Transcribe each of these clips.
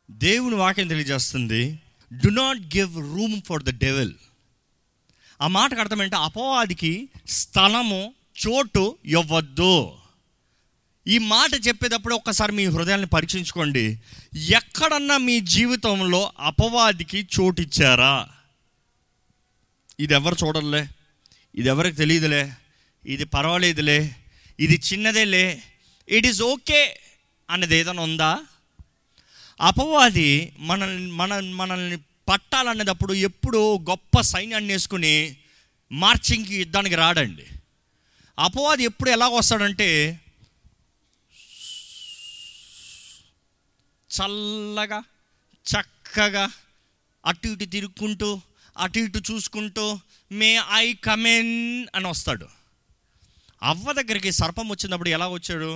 దేవుని వాక్యం తెలియజేస్తుంది do not give room for the devil ఆ మాటకు అర్థమంటే అపవాదికి స్థలము చోటు ఇవ్వద్దు ఈ మాట చెప్పేటప్పుడు ఒక్కసారి మీ హృదయాన్ని పరీక్షించుకోండి ఎక్కడన్నా మీ జీవితంలో అపవాదికి చోటు ఇచ్చారా ఇది ఎవరు చూడలే ఇది ఎవరికి తెలియదులే ఇది పర్వాలేదులే ఇది చిన్నదేలే ఇట్ ఈస్ ఓకే అనేది ఏదైనా ఉందా అపవాది మనల్ని మన మనల్ని పట్టాలనేటప్పుడు ఎప్పుడు గొప్ప సైన్యాన్ని వేసుకుని మార్చింగ్కి యుద్ధానికి రాడండి అపవాది ఎప్పుడు ఎలా వస్తాడంటే చల్లగా చక్కగా అటు ఇటు తిరుక్కుంటూ అటు ఇటు చూసుకుంటూ మే ఐ కమెన్ అని వస్తాడు అవ్వ దగ్గరికి సర్పం వచ్చినప్పుడు ఎలా వచ్చాడు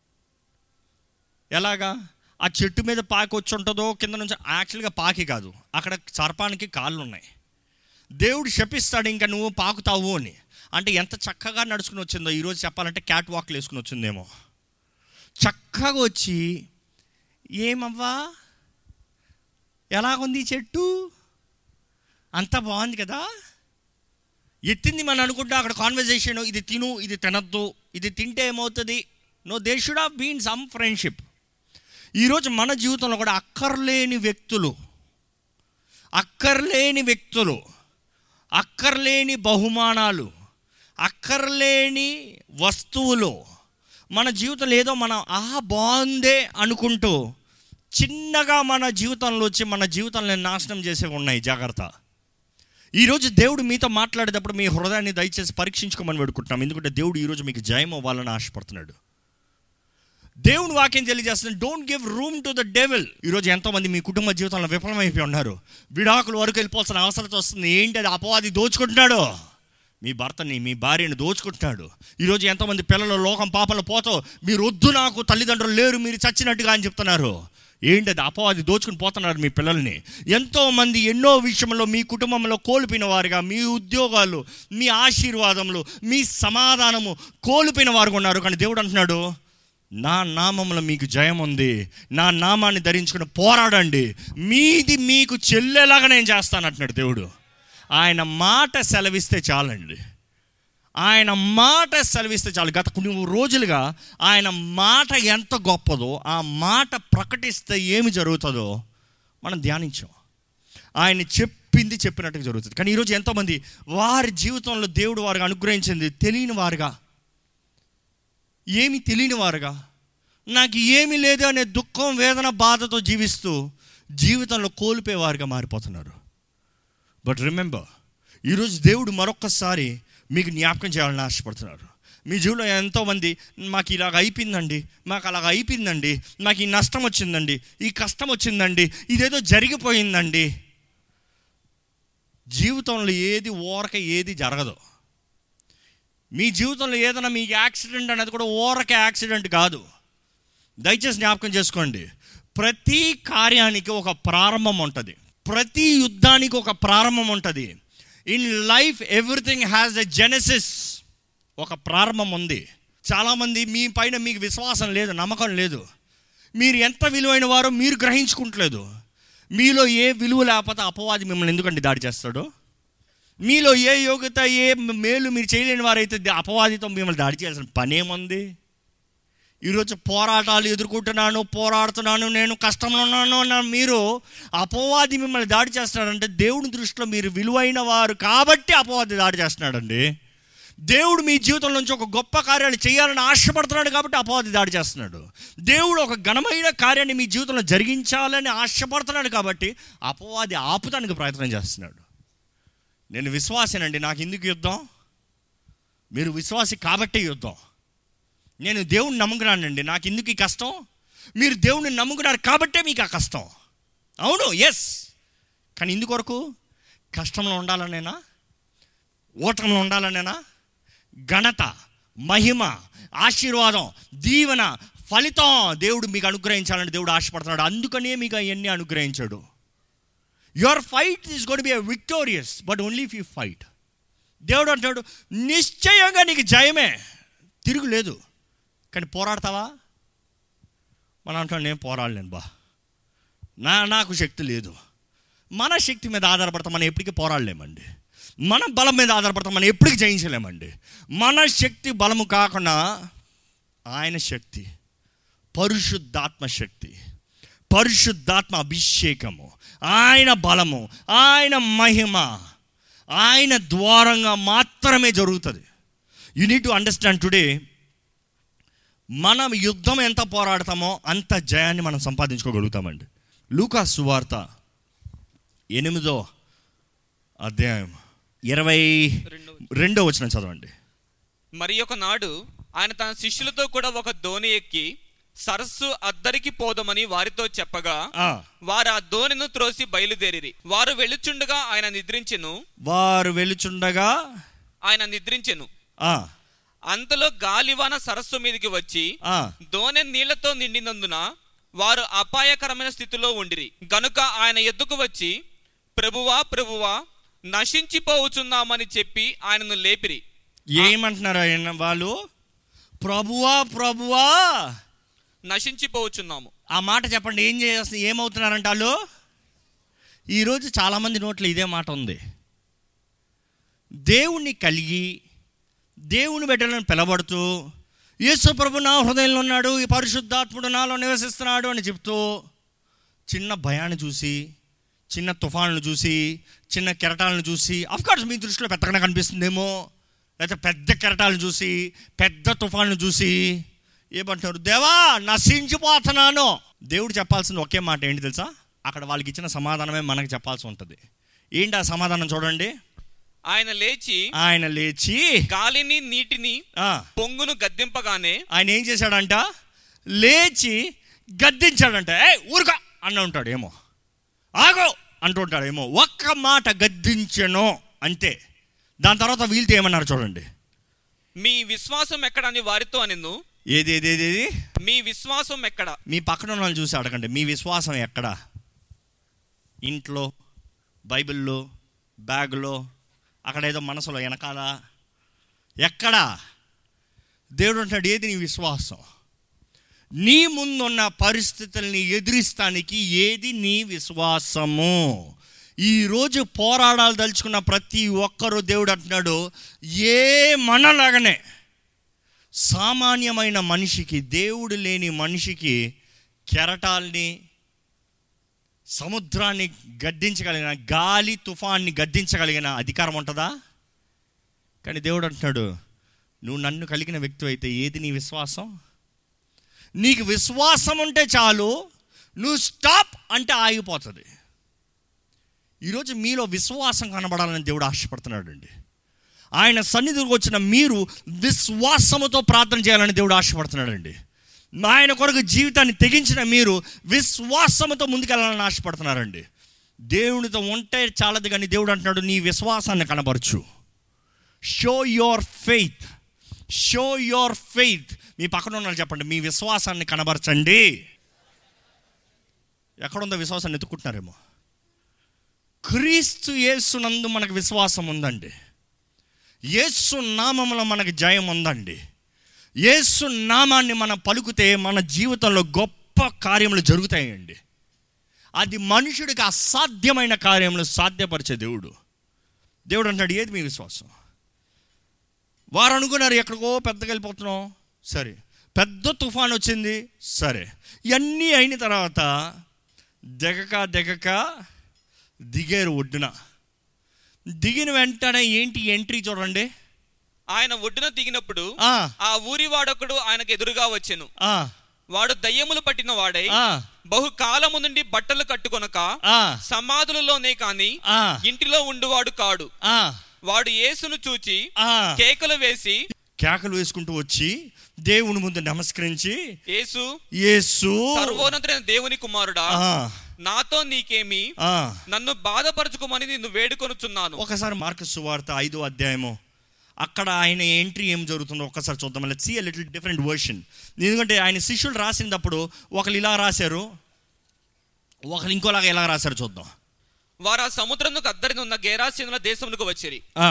ఎలాగా ఆ చెట్టు మీద పాకి వచ్చి ఉంటుందో కింద నుంచి యాక్చువల్గా పాకి కాదు అక్కడ సర్పానికి కాళ్ళు ఉన్నాయి దేవుడు శపిస్తాడు ఇంకా నువ్వు పాకుతావు అని అంటే ఎంత చక్కగా నడుచుకుని వచ్చిందో ఈరోజు చెప్పాలంటే క్యాట్ వాక్లు వేసుకుని వచ్చిందేమో చక్కగా వచ్చి ఏమవ్వా ఎలాగుంది ఈ చెట్టు అంత బాగుంది కదా ఎత్తింది మనం అనుకుంటా అక్కడ కాన్వర్జేషన్ ఇది తిను ఇది తినద్దు ఇది తింటే ఏమవుతుంది no they should have been some friendship ఈరోజు మన జీవితంలో కూడా అక్కర్లేని వ్యక్తులు అక్కర్లేని వ్యక్తులు అక్కర్లేని బహుమానాలు అక్కర్లేని వస్తువులు మన జీవితంలో ఏదో మనం ఆహా బాగుందే అనుకుంటూ చిన్నగా మన జీవితంలో వచ్చి మన జీవితాన్ని నాశనం చేసేవి ఉన్నాయి జాగ్రత్త ఈరోజు దేవుడు మీతో మాట్లాడేటప్పుడు మీ హృదయాన్ని దయచేసి పరీక్షించుకోమని వేడుకుంటున్నాం ఎందుకంటే దేవుడు ఈరోజు మీకు జయం అవ్వాలని ఆశపడుతున్నాడు దేవుని వాక్యం తెలియజేస్తుంది don't give room to the devil ఈరోజు ఎంతోమంది మీ కుటుంబ జీవితంలో విఫలమైపోయి ఉన్నారు విడాకుల వరకు వెళ్ళిపోవాల్సిన అవసరం వస్తుంది ఏంటి అది అపవాది దోచుకుంటున్నాడు మీ భర్తని మీ భార్యని దోచుకుంటున్నాడు ఈరోజు ఎంతోమంది పిల్లలు లోకం పాపలు పోతో మీరు వద్దు నాకు తల్లిదండ్రులు లేరు మీరు చచ్చినట్టుగా అని చెప్తున్నారు ఏంటి అది అపవాది దోచుకుని పోతున్నారు మీ పిల్లల్ని ఎంతోమంది ఎన్నో విషయంలో మీ కుటుంబంలో కోల్పోయిన వారుగా మీ ఉద్యోగాలు మీ ఆశీర్వాదములు మీ సమాధానము కోల్పోయిన వారు ఉన్నారు కానీ దేవుడు అంటున్నాడు నా నామంలో మీకు జయం ఉంది నా నామాన్ని ధరించుకుని పోరాడండి మీది మీకు చెల్లెలాగా నేను చేస్తాను అంటున్నాడు దేవుడు ఆయన మాట సెలవిస్తే చాలండి ఆయన మాట సెలవిస్తే చాలు గత కొన్ని రోజులుగా ఆయన మాట ఎంత గొప్పదో ఆ మాట ప్రకటిస్తే ఏమి జరుగుతుందో మనం ధ్యానించాం ఆయన చెప్పింది చెప్పినట్టుగా జరుగుతుంది కానీ ఈరోజు ఎంతోమంది వారి జీవితంలో దేవుడు వారికి అనుగ్రహించింది తెలియని వారుగా ఏమి తెలియని వారుగా నాకు ఏమీ లేదు అనే దుఃఖం వేదన బాధతో జీవిస్తూ జీవితంలో కోల్పోయేవారుగా మారిపోతున్నారు బట్ రిమెంబర్ ఈరోజు దేవుడు మరొక్కసారి మీకు జ్ఞాపకం చేయాలని ఆశపడుతున్నారు మీ జీవితంలో ఎంతోమంది మాకు ఇలాగ అయిపోయిందండి మాకు అలాగ అయిపోయిందండి నాకు ఈ నష్టం వచ్చిందండి ఈ కష్టం వచ్చిందండి ఇదేదో జరిగిపోయిందండి జీవితంలో ఏది ఓరక ఏది జరగదు మీ జీవితంలో ఏదైనా మీకు యాక్సిడెంట్ అనేది కూడా ఓరక యాక్సిడెంట్ కాదు దయచేసి జ్ఞాపకం చేసుకోండి ప్రతి కార్యానికి ఒక ప్రారంభం ఉంటుంది ప్రతి యుద్ధానికి ఒక ప్రారంభం ఉంటుంది in life everything has a genesis ఒక ప్రారంభం ఉంది చాలామంది మీ పైన మీకు విశ్వాసం లేదు నమ్మకం లేదు మీరు ఎంత విలువైన వారో మీరు గ్రహించుకుంటలేదు మీలో ఏ విలువ లేకపోతే అపవాది మిమ్మల్ని ఎందుకండి దాడి చేస్తాడు మీలో ఏ యోగ్యత ఏ మేలు మీరు చేయలేని వారైతే అపవాదితో మిమ్మల్ని దాడి చేయాల్సిన పనేముంది ఈరోజు పోరాటాలు ఎదుర్కొంటున్నాను పోరాడుతున్నాను నేను కష్టంలో ఉన్నాను అన్న మీరు అపవాది మిమ్మల్ని దాడి చేస్తున్నాడంటే దేవుని దృష్టిలో మీరు విలువైన వారు కాబట్టి అపవాది దాడి చేస్తున్నాడండి దేవుడు మీ జీవితం నుంచి ఒక గొప్ప కార్యాన్ని చేయాలని ఆశపడుతున్నాడు కాబట్టి అపవాది దాడి చేస్తున్నాడు దేవుడు ఒక ఘనమైన కార్యాన్ని మీ జీవితంలో జరిగించాలని ఆశపడుతున్నాడు కాబట్టి అపవాది ఆపుతానికి ప్రయత్నం చేస్తున్నాడు నేను విశ్వాసేనండి నాకు ఎందుకు యుద్ధం మీరు విశ్వాసి కాబట్టి యుద్ధం నేను దేవుణ్ణి నమ్ముకున్నానండి నాకు ఎందుకు ఈ కష్టం మీరు దేవుణ్ణి నమ్ముకున్నారు కాబట్టే మీకు ఆ కష్టం అవును ఎస్ కానీ ఇందుకొరకు కష్టంలో ఉండాలనేనా ఓటంలో ఉండాలనేనా ఘనత మహిమ ఆశీర్వాదం దీవెన ఫలితం దేవుడు మీకు అనుగ్రహించాలని దేవుడు ఆశపడుతున్నాడు అందుకనే మీకు అవన్నీ అనుగ్రహించాడు your fight is God be victorious but only if you fight దేవుడు అంటాడు నిశ్చయంగా నీకు జయమే తిరుగులేదు కానీ పోరాడతావా మనం అంటాం నేను పోరాడలేను బా నా నాకు శక్తి లేదు మన శక్తి మీద ఆధారపడతాం మనం ఎప్పటికీ పోరాడలేమండి మన బలం మీద ఆధారపడతాం మనం ఎప్పటికీ జయించలేమండి మన శక్తి బలము కాకుండా ఆయన శక్తి పరిశుద్ధాత్మ శక్తి పరిశుద్ధాత్మ అభిషేకము ఆయన బలము ఆయన మహిమ ఆయన ద్వారంగా మాత్రమే జరుగుతుంది you need to understand today మనం యుద్ధం ఎంత పోరాడతామో అంత జయాన్ని మనం సంపాదించుకోగలుగుతామండి లూకా సువార్త ఎనిమిదో అధ్యాయం ఇరవై రెండవ రెండో వచ్చిన చదవండి మరి ఒక నాడు ఆయన తన శిష్యులతో కూడా ఒక దోణి ఎక్కి సరస్సు అద్దరికి పోదమని వారితో చెప్పగా ఆ, వారు ఆ దోణిను త్రోసి బయలుదేరిరి వారు వెళ్ళుచుండగా ఆయన నిద్రించెను వారు వెలుచుండగా ఆయన నిద్రించెను ఆ, అంతలో గాలివాన సరస్సు మీదకి వచ్చి ఆ, దోణె నీళ్లతో నిండినందున వారు అపాయకరమైన స్థితిలో ఉండిరి గనుక ఆయన ఎద్దుకు వచ్చి ప్రభువా ప్రభువా నశించిపోవచ్చున్నామని చెప్పి ఆయనను లేపిరి ఏమంటున్నారు ఆయన వాళ్ళు ప్రభువా ప్రభువా నశించిపోవచ్చున్నాము ఆ మాట చెప్పండి ఏం చేస్తుంది ఏమవుతున్నారంట వాళ్ళు ఈరోజు చాలామంది నోట్లో ఇదే మాట ఉంది దేవుణ్ణి కలిగి దేవుని బిడ్డలను పిలబడుతూ యేసు ప్రభు నా హృదయంలో ఉన్నాడు ఈ పరిశుద్ధాత్ముడు నాలో నివసిస్తున్నాడు అని చెప్తూ చిన్న భయాన్ని చూసి చిన్న తుఫాన్లు చూసి చిన్న కెరటాలను చూసి కోర్స్ మీ దృష్టిలో పెద్దగా కనిపిస్తుందేమో లేకపోతే పెద్ద కెరటాలను చూసి పెద్ద తుఫాన్లు చూసి ఏమంటారు దేవా నశించిపోతున్నాను దేవుడు చెప్పాల్సింది ఒకే మాట ఏంటి తెలుసా అక్కడ వాళ్ళకి ఇచ్చిన సమాధానమే మనకు చెప్పాల్సి ఉంటుంది ఏంటి ఆ సమాధానం చూడండి ఆయన లేచి ఆయన లేచి గాలిని నీటిని ఆ, పొంగును గద్దింపగానే ఆయన ఏం చేశాడంట లేచి గద్దించాడంట ఏ ఊరుగా అన్న ఉంటాడు ఏమో ఆగో అంటుంటాడు ఏమో ఒక్క మాట గద్దించను అంతే దాని తర్వాత వీళ్ళతో ఏమన్నారు చూడండి మీ విశ్వాసం ఎక్కడని వారితో అనిను ఏది ఏది ఏది ఏది మీ విశ్వాసం ఎక్కడ మీ పక్కన ఉన్న వాళ్ళని చూసి అడగండి మీ విశ్వాసం ఎక్కడ ఇంట్లో బైబిల్లో బ్యాగులో అక్కడ ఏదో మనసులో వెనకాల ఎక్కడ దేవుడు అంటాడు ఏది నీ విశ్వాసం నీ ముందున్న పరిస్థితుల్ని ఎదిరిస్తానికి ఏది నీ విశ్వాసము ఈరోజు పోరాడాలు తలుచుకున్న ప్రతి ఒక్కరూ దేవుడు అంటున్నాడు ఏ మనలాగనే సామాన్యమైన మనిషికి దేవుడు లేని మనిషికి కెరటాల్ని సముద్రాన్ని గద్దించగలిగిన గాలి తుఫాన్ని గద్దించగలిగిన అధికారం ఉంటుందా కానీ దేవుడు అంటున్నాడు నువ్వు నన్ను కలిగిన వ్యక్తి అయితే ఏది నీ విశ్వాసం నీకు విశ్వాసం ఉంటే చాలు నువ్వు స్టాప్ అంటే ఆగిపోతుంది ఈరోజు మీలో విశ్వాసం కనబడాలని దేవుడు ఆశపడుతున్నాడు అండి ఆయన సన్నిధికి వచ్చిన మీరు విశ్వాసముతో ప్రార్థన చేయాలని దేవుడు ఆశపడుతున్నాడండి ఆయన కొరకు జీవితాన్ని తెగించిన మీరు విశ్వాసముతో ముందుకెళ్ళాలని ఆశపడుతున్నారండి దేవునితో ఉంటే చాలదు కానీ దేవుడు అంటున్నాడు నీ విశ్వాసాన్ని కనబరచు show your faith show your faith మీ పక్కన ఉన్నారు చెప్పండి మీ విశ్వాసాన్ని కనబరచండి ఎక్కడుందో విశ్వాసాన్ని ఎత్తుకుంటున్నారేమో క్రీస్తు యేసునందు మనకు విశ్వాసం ఉందండి యేసు నామములో మనకు జయం ఉందండి యేసు నామాన్ని మనం పలుకుతే మన జీవితంలో గొప్ప కార్యములు జరుగుతాయండి అది మనుషుడికి అసాధ్యమైన కార్యములు సాధ్యపరిచే దేవుడు దేవుడు అంటాడు ఏది మీ విశ్వాసం వారు అనుకున్నారు ఎక్కడికో పెద్దగా వెళ్ళిపోతున్నాం సరే పెద్ద తుఫాన్ వచ్చింది సరే ఇవన్నీ అయిన తర్వాత దిగక దిగక దిగారు ఒడ్డున దిగిన వెంటనే ఏంటి ఎంట్రీ చూడండి ఆయన ఒడ్డున దిగినప్పుడు ఆ, ఆ ఊరి వాడొకడు ఆయనకు ఎదురుగా వచ్చెను ఆ, వాడు దయ్యములు పట్టిన వాడై ఆ, బహుకాలము నుండి బట్టలు కట్టుకొనక ఆ, సమాధులలోనే కాని ఆ, ఇంటిలో ఉండువాడు కాడు ఆ, వాడు యేసును చూచి ఆ. కేకలు వేసి కేకలు వేసుకుంటూ వచ్చి దేవుని ముందు నమస్కరించి యేసు యేసు సర్వోన్నతుడైన దేవుని కుమారుడా ఆ, నాతో నీకేమి ఆ. నన్ను బాధపరచుకోమని నిన్ను వేడుకొనుచున్నాను ఒకసారి మార్కు సువార్త ఐదో అధ్యాయము అక్కడ ఆయన ఎంట్రీ ఏం జరుగుతుందో ఒక్కసారి చూద్దాం let see little different version ఎందుకంటే ఆయన శిష్యులు రాసినప్పుడు ఒకరు ఇలా రాశారు ఒకరు ఇంకోలాగా ఎలా రాశారు చూద్దాం వారు ఆ సముద్రముకు అద్దరిని ఉన్న గేరాసీనుల దేశములకు వచ్చిరి ఆ,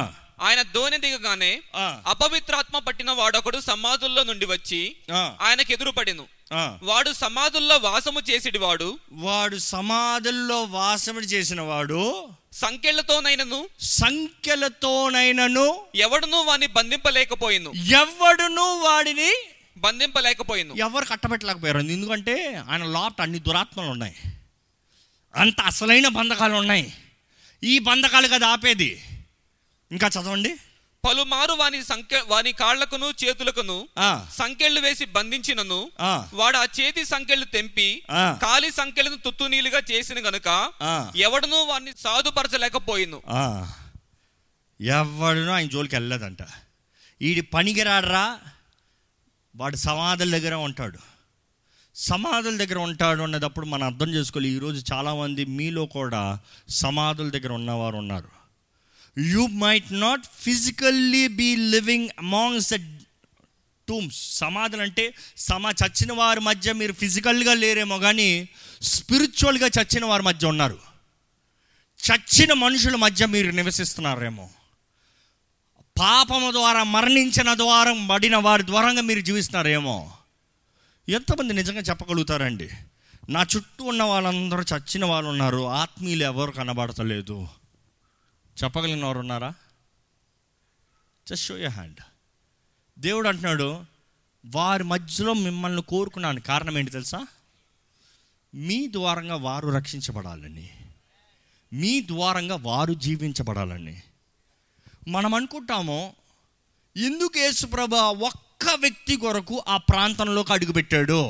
ఆయన దోణి దిగగానే ఆ, అపవిత్రాత్మ పట్టిన వాడొకడు సమాధుల్లో నుండి వచ్చి ఆ, ఆయనకు ఎదురుపడెను ఆ. వాడు సమాధుల్లో వాసము చేసేటి వాడు వాడు సమాధుల్లో వాసముడు చేసిన వాడు సంకెళ్లతోనైనను సంఖ్యలతోనైనను ఎవడునూ వాని బంధింపలేకపోయిను ఎవడును వాడిని బంధింపలేకపోయిను ఎవరు కట్టబెట్టలేకపోయారు ఎందుకంటే ఆయన లోపల అన్ని దురాత్మలు ఉన్నాయి అంత అసలైన బంధకాలు ఉన్నాయి ఈ బంధకాలు కదా ఆపేది ఇంకా చదవండి పలుమారు వాని సంఖ్య వాని కాళ్లకును చేతులకును ఆ, సంకెళ్ళు వేసి బంధించినను ఆ, వాడు ఆ చేతి సంకెళ్ళు తెంపి ఆ. కాలి సంకెళ్ళను తుత్తునీలుగా చేసిన గనుక ఆ. ఎవడునూ వాడిని సాధుపరచలేకపోయిను ఆ. ఎవడునూ ఆయన జోలికి వెళ్ళలేదంట ఈడి పనికిరాడరా వాడు సమాధుల దగ్గర ఉంటాడు సమాధుల దగ్గర ఉంటాడు అన్నదప్పుడు మనం అర్థం చేసుకోవాలి ఈరోజు చాలామంది మీలో కూడా సమాధుల దగ్గర ఉన్నవారు ఉన్నారు you might not physically be living amongst the tombs సమాధులు అంటే సమా చచ్చిన వారి మధ్య మీరు ఫిజికల్గా లేరేమో కానీ స్పిరిచువల్గా చచ్చిన వారి మధ్య ఉన్నారు చచ్చిన మనుషుల మధ్య మీరు నివసిస్తున్నారేమో పాపము ద్వారా మరణించిన ద్వారా పడిన వారి ద్వారంగా మీరు జీవిస్తున్నారేమో ఎంతమంది నిజంగా చెప్పగలుగుతారండి నా చుట్టూ ఉన్న వాళ్ళందరూ చచ్చిన వాళ్ళు ఉన్నారు ఆత్మీయులు ఎవరు కనబడతలేదు చెప్పగలిగిన వారు ఉన్నారా జస్ట్ షో యర్ హ్యాండ్ దేవుడు అంటున్నాడు వారి మధ్యలో మిమ్మల్ని కోరుకున్నాను కారణం ఏంటి తెలుసా మీ ద్వారంగా వారు రక్షించబడాలని మీ ద్వారంగా వారు జీవించబడాలని మనం అనుకుంటాము ఎందుకు యేసుప్రభ ఒక్క వ్యక్తి కొరకు ఆ ప్రాంతంలోకి అడుగుపెట్టాడు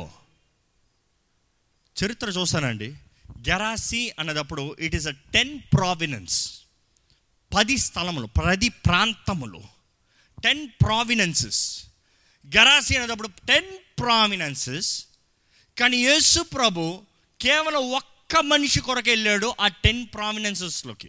చరిత్ర చూస్తానండి గెరాసి అన్నదప్పుడు it is a ten provinces పది స్థలములు పది ప్రాంతములు టెన్ ప్రావినెన్సెస్ గెరాసి అనేటప్పుడు టెన్ ప్రావినెన్సెస్ కానీ యేసు ప్రభు కేవలం ఒక్క మనిషి కొరకు వెళ్ళాడు ఆ టెన్ ప్రామినెన్సెస్లోకి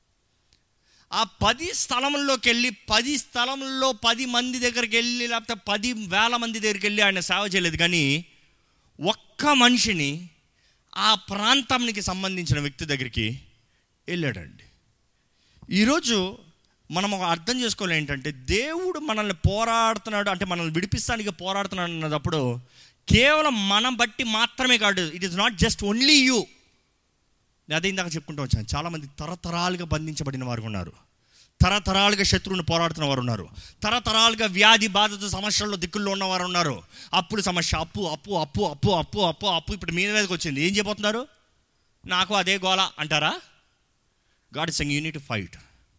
ఆ పది స్థలముల్లోకి వెళ్ళి పది స్థలముల్లో పది మంది దగ్గరికి వెళ్ళి లేకపోతే పది వేల మంది దగ్గరికి వెళ్ళి ఆయన సేవ చేయలేదు కానీ ఒక్క మనిషిని ఆ ప్రాంతానికి సంబంధించిన వ్యక్తి దగ్గరికి వెళ్ళాడండి ఈరోజు మనం ఒక అర్థం చేసుకోవాలి ఏంటంటే దేవుడు మనల్ని పోరాడుతున్నాడు అంటే మనల్ని విడిపిస్తానికి పోరాడుతున్నాడు అన్నప్పుడు కేవలం మనం బట్టి మాత్రమే కాదు it is not just only you అదే ఇందాక చెప్పుకుంటూ వచ్చాను చాలామంది తరతరాలుగా బంధించబడిన వారు ఉన్నారు తరతరాలుగా శత్రువుని పోరాడుతున్న వారు ఉన్నారు తరతరాలుగా వ్యాధి బాధతో సమస్యల్లో దిక్కుల్లో ఉన్నవారు ఉన్నారు అప్పుడు సమస్య అప్పు అప్పు అప్పు అప్పు అప్పు అప్పు అప్పు ఇప్పుడు మీ మీదకి వచ్చింది ఏం చేయబోతున్నారు నాకు అదే గోల అంటారా గాడ్ సెంగ్ యూనిట్ ఫైట్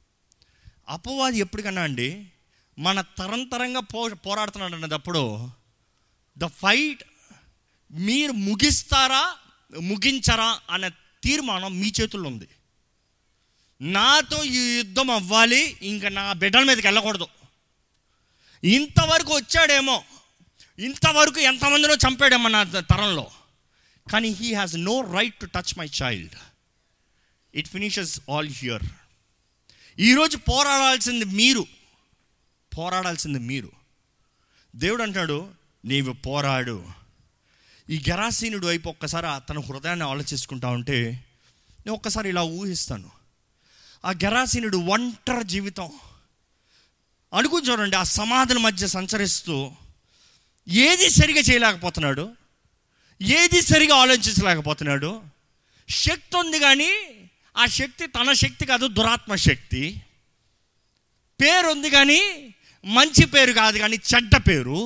అపవాది ఎప్పటికన్నా అండి మన తరంతరంగా పో పోరాడుతున్నాడు అన్నదప్పుడు ద ఫైట్ మీరు ముగిస్తారా ముగించరా అనే తీర్మానం మీ చేతుల్లో ఉంది నాతో ఈ యుద్ధం అవ్వాలి ఇంకా నా బిడ్డల మీదకి వెళ్ళకూడదు ఇంతవరకు వచ్చాడేమో ఇంతవరకు ఎంతమందినో చంపాడేమో నా తరంలో కానీ he has no right to touch my child it finishes all here ఈరోజు పోరాడాల్సింది మీరు పోరాడాల్సింది మీరు దేవుడు అంటాడు నీవు పోరాడు ఈ గెరాసీనుడు వైపు ఒక్కసారి తన హృదయాన్ని ఆలోచించుకుంటా ఉంటే నేను ఒక్కసారి ఇలా ఊహిస్తాను ఆ గెరాసీనుడు ఒంటరి జీవితం అనుకుని చూడండి ఆ సమాధుల మధ్య సంచరిస్తూ ఏది సరిగా చేయలేకపోతున్నాడు ఏది సరిగా ఆలోచించలేకపోతున్నాడు శక్తి ఉంది కానీ ఆ శక్తి తన శక్తి కాదు దురాత్మ శక్తి పేరు ఉంది కానీ మంచి పేరు కాదు కానీ చెడ్డ పేరు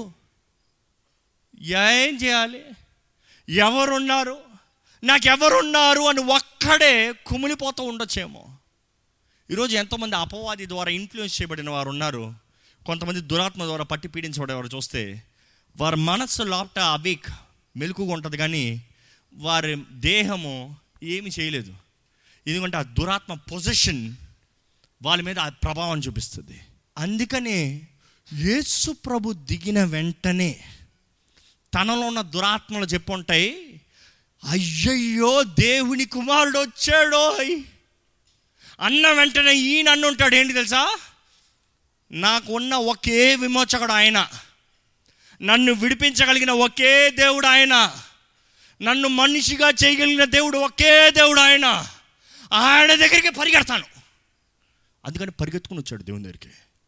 ఏం చేయాలి ఎవరున్నారు నాకు ఎవరున్నారు అని ఒక్కడే కుమిలిపోతూ ఉండొచ్చేమో ఈరోజు ఎంతోమంది అపవాది ద్వారా ఇన్ఫ్లుయెన్స్ చేయబడిన వారు ఉన్నారు కొంతమంది దురాత్మ ద్వారా పట్టి పీడించబడేవారు చూస్తే వారి మనస్సు లోపట అవిక్ మెలకుగా ఉంటుంది కానీ వారి దేహము ఏమి చేయలేదు ఎందుకంటే ఆ దురాత్మ పొజిషన్ వాళ్ళ మీద ఆ ప్రభావం చూపిస్తుంది అందుకనే యేసు ప్రభు దిగిన వెంటనే తనలో ఉన్న దురాత్మలు చెప్పుంటాయి అయ్యయ్యో దేవుని కుమారుడు వచ్చాడో అన్న వెంటనే ఈయన అన్నుంటాడు ఏంటి తెలుసా నాకున్న ఒకే విమోచకుడు ఆయన నన్ను విడిపించగలిగిన ఒకే దేవుడు ఆయన నన్ను మనిషిగా చేయగలిగిన దేవుడు ఒకే దేవుడు ఆయన ఆయన దగ్గరికి పరిగెడతాను అందుకని పరిగెత్తుకుని వచ్చాడు దేవుని దగ్గరికి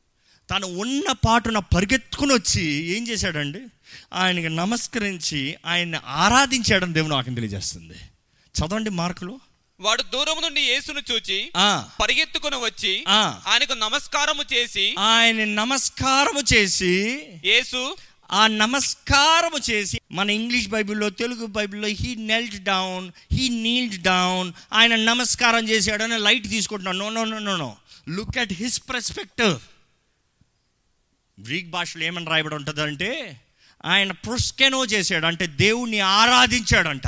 తను ఉన్న పాటున పరిగెత్తుకుని వచ్చి ఏం చేశాడండి ఆయనకి నమస్కరించి ఆయన్ని ఆరాధించాడని దేవుని వాక్యం తెలియజేస్తుంది చదవండి మార్కులు వాడు దూరం నుండి యేసును చూచి ఆ, పరిగెత్తుకుని వచ్చి ఆ. ఆయనకు నమస్కారము చేసి ఆయన నమస్కారము చేసి యేసు ఆ నమస్కారము చేసి మన ఇంగ్లీష్ బైబిల్లో తెలుగు బైబిల్లో he knelt down he kneeled down ఆయన నమస్కారం చేశాడని లైట్ తీసుకుంటున్నాను no no no no no look at his perspective Greek భాషలో ఏమని రాయబడి ఉంటుందంటే ఆయన పుష్కెనో చేశాడు అంటే దేవుణ్ణి ఆరాధించాడంట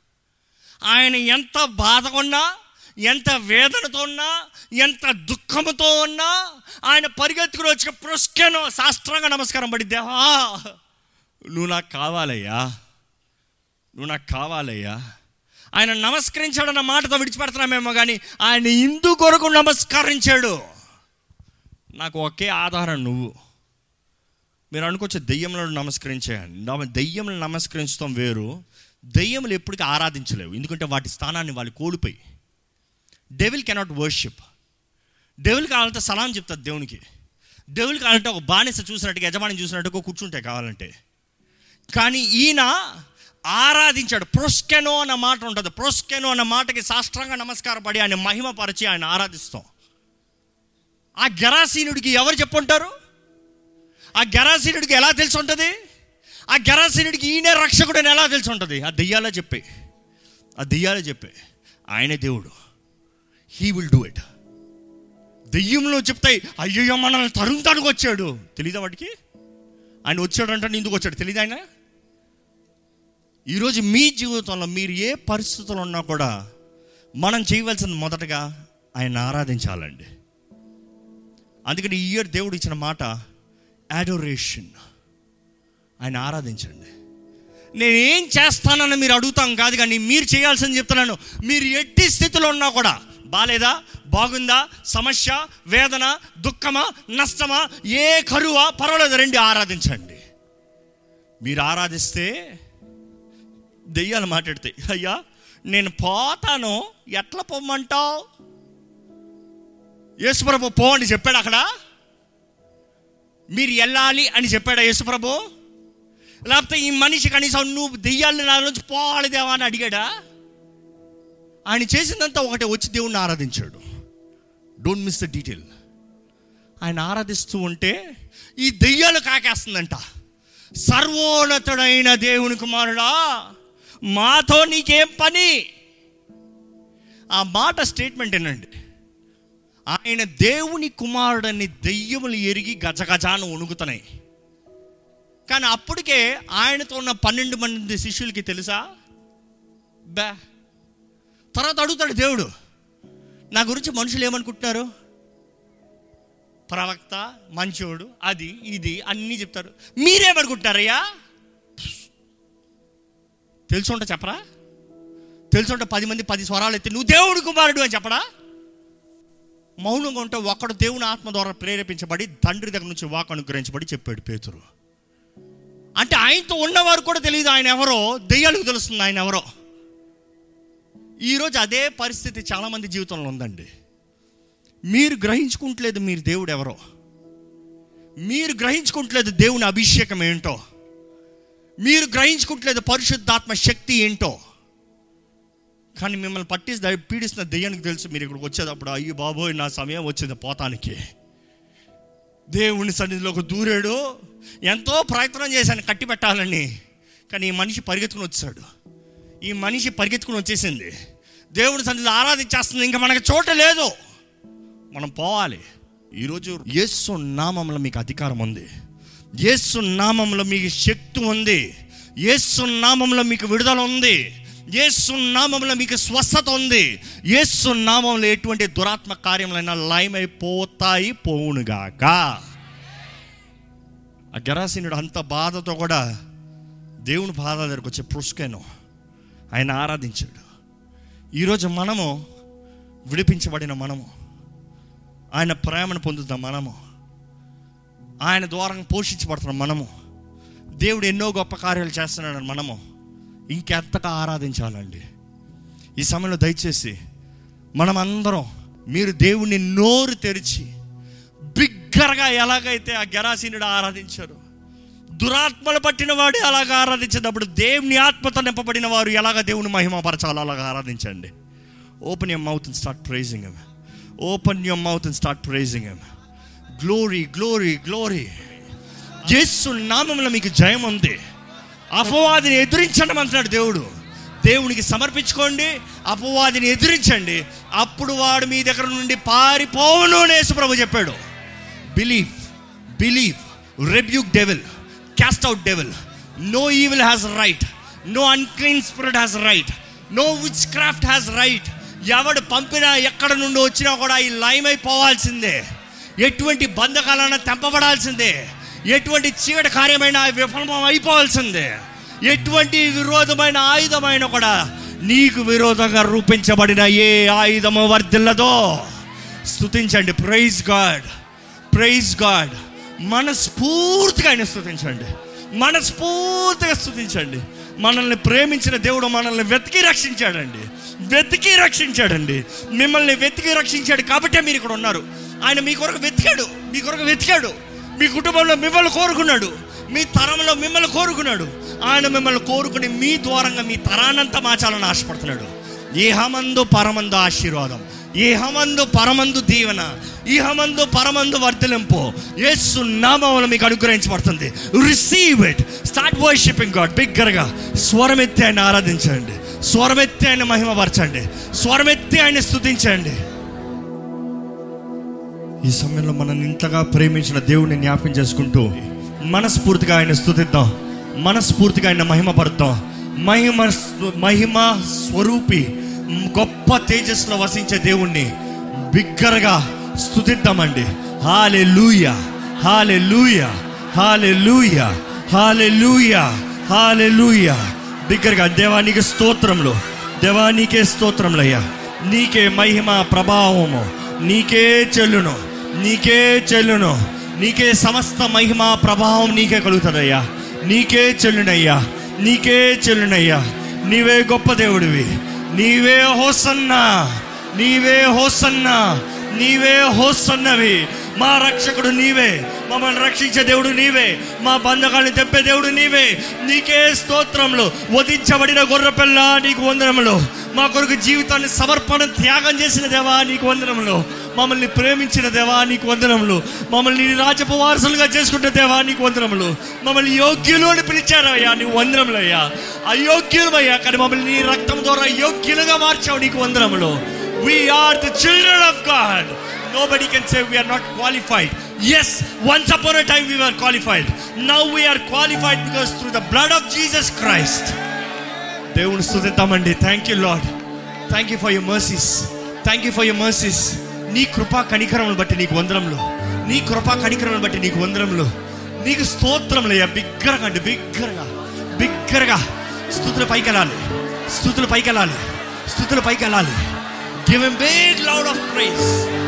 ఆయన ఎంత బాధగా ఉన్నా ఎంత వేదనతో ఉన్నా ఎంత దుఃఖముతో ఉన్నా ఆయన పరిగెత్తుకుని వచ్చి పుష్కెనో శాస్త్రంగా నమస్కారం పడి దేవా నువ్వు నాకు కావాలయ్యా నువ్వు నాకు కావాలయ్యా ఆయన నమస్కరించాడన్న మాటతో విడిచిపెడుతున్నామేమో కానీ ఆయన ఇందు కొరకు నమస్కరించాడు నాకు ఒకే ఆధారం నువ్వు మీరు అనుకోవచ్చు దెయ్యములను నమస్కరించేయండి నమ- దెయ్యములను నమస్కరించడం వేరు దెయ్యములు ఎప్పటికీ ఆరాధించలేవు ఎందుకంటే వాటి స్థానాన్ని వాళ్ళు కోల్పోయి డెవిల్ కెనాట్ వర్షిప్ డెవిల్ కావాలంటే సలాం చెప్తారు దేవునికి డెవిల్ కావాలంటే ఒక బానిస చూసినట్టుగా యజమాని చూసినట్టుగా కూర్చుంటే కావాలంటే కానీ ఈయన ఆరాధించాడు ప్రొస్కెనో అన్న మాట ఉంటుంది ప్రొస్కెనో అన్న మాటకి సాష్టాంగ నమస్కారం పడి ఆయన మహిమపరిచి ఆయన ఆరాధిస్తాం ఆ గరాసీనుడికి ఎవరు చెప్పుంటారు ఆ గరాసీనుడికి ఎలా తెలిసి ఉంటుంది ఆ గరాసీనుడికి ఈయనే రక్షకుడు అని ఎలా తెలిసి ఉంటుంది ఆ దెయ్యాలే చెప్పే ఆ దెయ్యాలే చెప్పే ఆయనే దేవుడు హీ విల్ డూ ఇట్ దెయ్యంలో చెప్తాయి అయ్యయ్యో మనల్ని తరుముతానికి వచ్చాడు తెలీదా వాడికి ఆయన వచ్చాడంటే ఎందుకు వచ్చాడు తెలియదు ఆయన ఈరోజు మీ జీవితంలో మీరు ఏ పరిస్థితుల్లో ఉన్నా కూడా మనం చేయవలసిన మొదటగా ఆయన ఆరాధించాలండి అందుకని ఈ ఇయర్ దేవుడు ఇచ్చిన మాట అడోరేషన్ ఆయన ఆరాధించండి నేనేం చేస్తానని మీరు అడుగుతాం కాదు కానీ మీరు చేయాల్సింది చెప్తున్నాను మీరు ఎట్టి స్థితిలో ఉన్నా కూడా బాలేదా బాగుందా సమస్య వేదన దుఃఖమా నష్టమా ఏ కరువా పర్వాలేదు రండి ఆరాధించండి మీరు ఆరాధిస్తే దెయ్యాలు మాట్లాడతాయి అయ్యా నేను పోతాను ఎట్లా పొమ్మంటావు యేసుప్రభు పో అని చెప్పాడు అక్కడ మీరు వెళ్ళాలి అని చెప్పాడా యేసుప్రభు లేకపోతే ఈ మనిషి కనీసం నువ్వు దెయ్యాలని నా నుంచి పోవాలి దేవా అని అడిగాడా ఆయన చేసిందంతా ఒకటే వచ్చి దేవుణ్ణి ఆరాధించాడు డోంట్ మిస్ ద డీటెయిల్ ఆయన ఆరాధిస్తూ ఉంటే ఈ దెయ్యాలు కాకేస్తుందంట సర్వోన్నతుడైన దేవుని కుమారుడా మాతో నీకేం పని ఆ మాట స్టేట్మెంట్ ఏనండి ఆయన దేవుని కుమారుడని దెయ్యములు ఎరిగి గజగజాను వణుకుతున్నాయి కానీ అప్పటికే ఆయనతో ఉన్న పన్నెండు మంది శిష్యులకి తెలుసా బా తర్వాత అడుగుతాడు దేవుడు నా గురించి మనుషులు ఏమనుకుంటున్నారు ప్రవక్త మంచోడు అది ఇది అన్నీ చెప్తారు మీరేమనుకుంటున్నారయ్యా తెలుసుంటే చెప్పరా తెలుసుంటే పది మంది పది స్వరాలు ఎత్తి నువ్వు దేవుడు కుమారుడు అని చెప్పడా మౌనంగా ఉంటే ఒక్కడు దేవుని ఆత్మ ద్వారా ప్రేరేపించబడి తండ్రి దగ్గర నుంచి వాక్ అనుగ్రహించబడి చెప్పాడు పేతురు అంటే ఆయనతో ఉన్నవారు కూడా తెలియదు ఆయన ఎవరో దెయ్యాలకు తెలుస్తుంది ఆయన ఎవరో ఈరోజు అదే పరిస్థితి చాలామంది జీవితంలో ఉందండి మీరు గ్రహించుకుంటలేదు మీరు దేవుడు ఎవరో మీరు గ్రహించుకుంటలేదు దేవుని అభిషేకం ఏంటో మీరు గ్రహించుకుంటలేదు పరిశుద్ధాత్మ శక్తి ఏంటో కానీ మిమ్మల్ని పట్టి ద- పీడిస్తున్న దెయ్యానికి తెలుసు మీరు ఇక్కడికి వచ్చేటప్పుడు అయ్యో బాబోయ్ నా సమయం వచ్చింది పోతానికి దేవుని సన్నిధిలోకి దూరాడు ఎంతో ప్రయత్నం చేశాను కట్టి పెట్టాలని కానీ ఈ మనిషి పరిగెత్తుకుని వచ్చాడు ఈ మనిషి పరిగెత్తుకుని వచ్చేసింది దేవుని సన్నిధిలో ఆరాధించేస్తుంది ఇంకా మనకి చోట లేదు మనం పోవాలి ఈరోజు యేసు నామంలో మీకు అధికారం ఉంది యేసు నామంలో మీకు శక్తి ఉంది యేసు నామంలో మీకు విడుదల ఉంది యేసు నామంలో మీకు స్వస్థత ఉంది యేసు నామంలో ఎటువంటి దురాత్మ కార్యములైనా లయమైపోతాయి పోవునుగాక ఆ గరాసీనుడు అంత బాధతో కూడా దేవుని బాధ దగ్గరకు వచ్చి పుష్కాను ఆయన ఆరాధించాడు ఈరోజు మనము విడిపించబడిన మనము ఆయన ప్రేమను పొందుతాం మనము ఆయన ద్వారా పోషించబడుతున్నాం మనము దేవుడు ఎన్నో గొప్ప కార్యాలు చేస్తున్నాడు మనము ఇంకెంతగా ఆరాధించాలండి ఈ సమయంలో దయచేసి మనమందరం మీరు దేవుణ్ణి నోరు తెరిచి బిగ్ బిగ్గరగా ఎలాగైతే ఆ గెరాసీనుడు ఆరాధించారు దురాత్మలు పట్టిన వాడు అలాగ ఆరాధించినప్పుడు దేవుని ఆత్మతో నింపబడిన వారు ఎలాగ దేవుని మహిమపరచాలో అలాగ ఆరాధించండి open your mouth and start praising M open your mouth and start praising M glory glory glory యేసు నామంలో మీకు జయం ఉంది అపవాదిని ఎదిరించండి అంటున్నాడు దేవుడు దేవునికి సమర్పించుకోండి అపవాదిని ఎదిరించండి అప్పుడు వాడు మీ దగ్గర నుండి పారిపోవును అని యేసు ప్రభు చెప్పాడు believe believe rebuke devil cast out devil no evil has right no unclean spirit has right no witchcraft has right ఎవడు పంపినా ఎక్కడ నుండి వచ్చినా కూడా ఈ లైమ్ అయిపోవాల్సిందే ఎటువంటి బంధకాలైనా తెంపబడాల్సిందే ఎటువంటి చీకటి కార్యమైన విఫలం అయిపోవాల్సిందే ఎటువంటి విరోధమైన ఆయుధమైన కూడా నీకు విరోధంగా రూపించబడిన ఏ ఆయుధము వర్ధిల్లదో స్తుతించండి ప్రైజ్ గాడ్ ప్రైజ్ గాడ్ మనస్ఫూర్తిగా ఆయన స్తుతించండి మనస్ఫూర్తిగా స్తుతించండి మనల్ని ప్రేమించిన దేవుడు మనల్ని వెతికి రక్షించాడండి వెతికి రక్షించాడండి మిమ్మల్ని వెతికి రక్షించాడు కాబట్టే మీరు ఇక్కడ ఉన్నారు ఆయన మీ కొరకు వెతికాడు మీ కొరకు వెతికాడు మీ కుటుంబంలో మిమ్మల్ని కోరుకున్నాడు మీ తరంలో మిమ్మల్ని కోరుకున్నాడు ఆయన మిమ్మల్ని కోరుకుని మీ ద్వారంగా మీ తరానంతా మార్చాలని ఆశపడుతున్నాడు ఏహమందు పరమందు ఆశీర్వాదం ఏహమందు పరమందు దీవెన ఈహమందు పరమందు వర్ధలింపు యేసు నామములు మీకు అనుగ్రహించబడుతుంది receive it start worshipping God బిగ్గరగా స్వరమెత్తి ఆయన ఆరాధించండి స్వరమెత్తి ఆయన మహిమపరచండి స్వరమెత్తి ఆయన స్తుతించండి ఈ సమయంలో మనం ఇంతగా ప్రేమించిన దేవుడిని జ్ఞాపకం చేసుకుంటూ మనస్ఫూర్తిగా ఆయన స్తుతిద్దాం మనస్ఫూర్తిగా ఆయన మహిమపడతాం మహిమ మహిమ స్వరూపి గొప్ప తేజస్సులో వసించే దేవుణ్ణి బిగ్గరగా స్తుతిద్దామండి హాలే లూయ హాలే లూయ హాలే లూయ హాలే లూయ హాలే లూయ బిగ్గరగా దేవానికి స్తోత్రంలో దేవానికే స్తోత్రంలయ్యా నీకే మహిమ ప్రభావము నీకే చెల్లును నీకే చెల్లును నీకే సమస్త మహిమ ప్రభావం నీకే కలుగుతుందయ్యా నీకే చెల్లునయ్యా నీకే చెల్లునయ్యా నీవే గొప్ప దేవుడివి నీవే హోసన్నా నీవే హోసన్నా నీవే హోసన్నవి మా రక్షకుడు నీవే మమ్మల్ని రక్షించే దేవుడు నీవే మా బంధకాలను తెప్పే దేవుడు నీవే నీకే స్తోత్రంలో వధించబడిన గొర్రెపిల్ల నీకు వందనములు మా కొరకు జీవితాన్ని సమర్పణ త్యాగం చేసిన దేవా నీకు వందనములు మమ్మల్ని ప్రేమించిన దేవా నీకు వందనములు మమ్మల్ని నీ రాజపు వారసులుగా చేసుకుంటే దేవా నీకు వందనములు మమ్మల్ని యోగ్యులు అని పిలిచారయ్యా నీకు వందనములయ్యా అయోగ్యులమయ్యా కానీ మమ్మల్ని నీ రక్తం ద్వారా యోగ్యులుగా మార్చావు నీకు వందనములు we are the children of God nobody can say we are not qualified. Yes, once upon a time we were qualified. Now we are qualified because through the blood of Jesus Christ. దేవుని స్థుతిద్దామండి thank you lord thank you for your mercies thank you for your mercies నీ కృపా కనికరములు బట్టి నీకు వందరంలో నీ కృపా కనికరములు బట్టి నీకు వందరంలో నీకు స్తోత్రములయ్యా బిగ్గరగా అండి బిగ్గరగా బిగ్గరగా స్థుతులు పైకి వెళ్ళాలి స్థుతులు పైకి వెళ్ళాలి స్థుతులు పైకి వెళ్ళాలి give M big loud of praise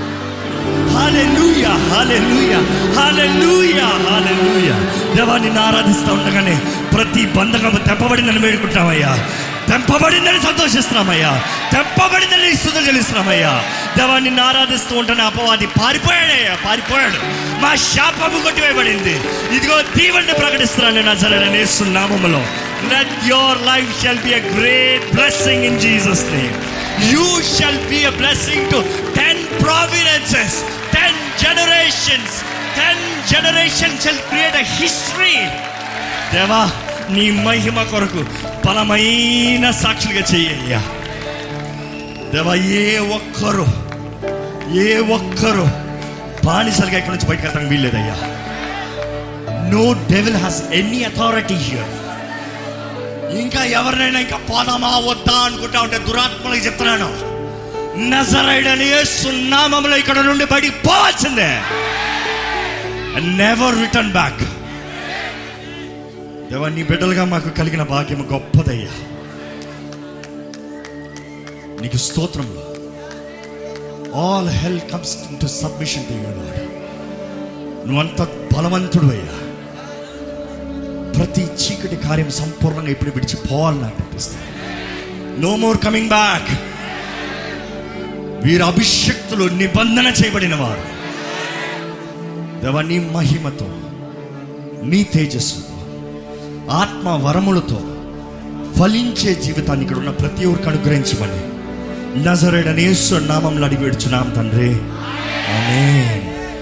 hallelujah hallelujah hallelujah hallelujah దేవా నిన్ను ఆరాధిస్తూ ఉండగానే ప్రతి బంధకము తెంపబడిందని వేడుకుంటామయ్యా తెంపబడిందని సంతోషిస్తున్నామయ్యా తెంపబడిందని స్థుతులు చెల్లిస్తున్నామయ్యా దేవా నిన్ను ఆరాధిస్తూ ఉంటేనే అపవాది పారిపోయాడయ్యా పారిపోయాడు మా శాపము కొట్టివేయబడింది ఇదిగో దీవెన్ని ప్రకటిస్తున్నాను నా సరైన నామములో let your life shall be a great blessing in Jesus name you shall be a blessing to 10 providences, 10 generations. 10 generations shall create a history. దేవా నీ మహిమ కొరకు బలమైన సాక్షులుగా చెయ్యయ్యా దేవా ఏ ఒక్కరు ఏ ఒక్కరు బానిసలుగా ఇక్కడి నుంచి బయటకు వెళ్తానికి వీల్లేదయ్యా no devil has any authority here ఇంకా ఎవరినైనా ఇంకా పోదామా వద్దా అనుకుంటా ఉంటే దురాత్మలకు చెప్తున్నాను నజరైడని సున్నామంలో ఇక్కడ నుండి బయటికి పోవాల్సిందే నెవర్ రిటర్న్ బ్యాక్ దేవా నీ బిడ్డలుగా మాకు కలిగిన భాగ్యం గొప్పదయ్యా నీకు స్తోత్రంలో all hell comes to submission to you lord నువ్వంత బలవంతుడు అయ్యా ప్రతి చీకటి కార్యం సంపూర్ణంగా ఇప్పుడు విడిచిపోవాలని నాకు అనిపిస్తుంది నో మోర్ కమింగ్ బ్యాక్ వీరు అభిషక్తులు నిబంధన చేయబడిన వారు దేవా నీ మహిమతో నీ తేజస్సుతో ఆత్మ వరములతో ఫలించే జీవితాన్ని ఇక్కడ ఉన్న ప్రతి ఒక్కరికి అనుగ్రహించమని నజరేడనేశ్వర నామంలో అడిగి వేడుచున్నాం తండ్రి